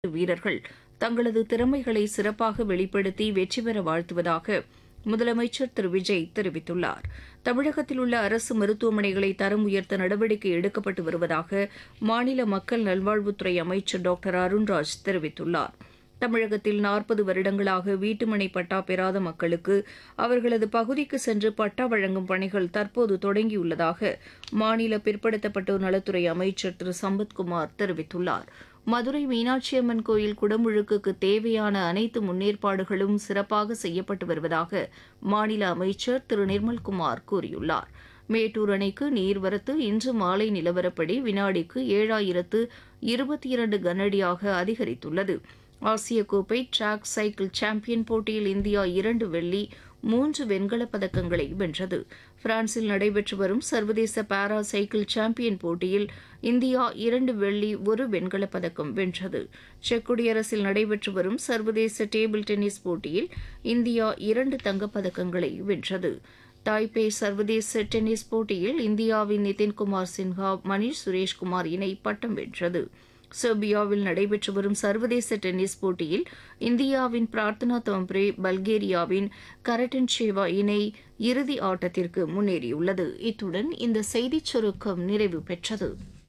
வீரர்கள் தங்களது திறமைகளை சிறப்பாக வெளிப்படுத்தி வெற்றி பெற வாழ்த்துவதாக முதலமைச்சர் திரு விஜய் தெரிவித்துள்ளார் தமிழகத்தில் உள்ள அரசு மருத்துவமனைகளை தரம் உயர்த்த நடவடிக்கை எடுக்கப்பட்டு வருவதாக மாநில மக்கள் நல்வாழ்வுத்துறை அமைச்சர் டாக்டர் அருண்ராஜ் தெரிவித்துள்ளார் தமிழகத்தில் நாற்பது வருடங்களாக வீட்டுமனை பட்டா பெறாத மக்களுக்கு அவர்களது பகுதிக்கு சென்று பட்டா வழங்கும் பணிகள் தற்போது தொடங்கியுள்ளதாக மாநில பிற்படுத்தப்பட்டோர் நலத்துறை அமைச்சர் திரு சம்பத்குமார் தெரிவித்துள்ளார் மதுரை மீனாட்சியம்மன் கோயில் குடமுழுக்குக்கு தேவையான அனைத்து முன்னேற்பாடுகளும் சிறப்பாக செய்யப்பட்டு வருவதாக மாநில அமைச்சர் திரு நிர்மல்குமார் கூறியுள்ளார் மேட்டூர் அணைக்கு நீர்வரத்து இன்று மாலை நிலவரப்படி வினாடிக்கு ஏழாயிரத்து இருபத்தி இரண்டு கனஅடியாக அதிகரித்துள்ளது ஆசிய கோப்பை டிராக் சைக்கிள் சாம்பியன் போட்டியில் இந்தியா இரண்டு வெள்ளி மூன்று வெண்கலப் பதக்கங்களை வென்றது பிரான்சில் நடைபெற்று வரும் சர்வதேச பாரா சைக்கிள் சாம்பியன் போட்டியில் இந்தியா இரண்டு வெள்ளி ஒரு வெண்கலப் பதக்கம் வென்றது செக் குடியரசில் நடைபெற்று வரும் சர்வதேச டேபிள் டென்னிஸ் போட்டியில் இந்தியா இரண்டு தங்கப் பதக்கங்களை வென்றது தாய்பே சர்வதேச டென்னிஸ் போட்டியில் இந்தியாவின் நிதின்குமார் சின்ஹா மணீஷ் சுரேஷ்குமார் இணை பட்டம் வென்றது செர்பியாவில் நடைபெற்று வரும் சர்வதேச டென்னிஸ் போட்டியில் இந்தியாவின் பிரார்த்தனா தோம்ப்ரே பல்கேரியாவின் கரட்டன் ஷேவா இணை இறுதி ஆட்டத்திற்கு முன்னேறியுள்ளது இத்துடன் இந்த செய்திச் சுருக்கம் நிறைவு பெற்றது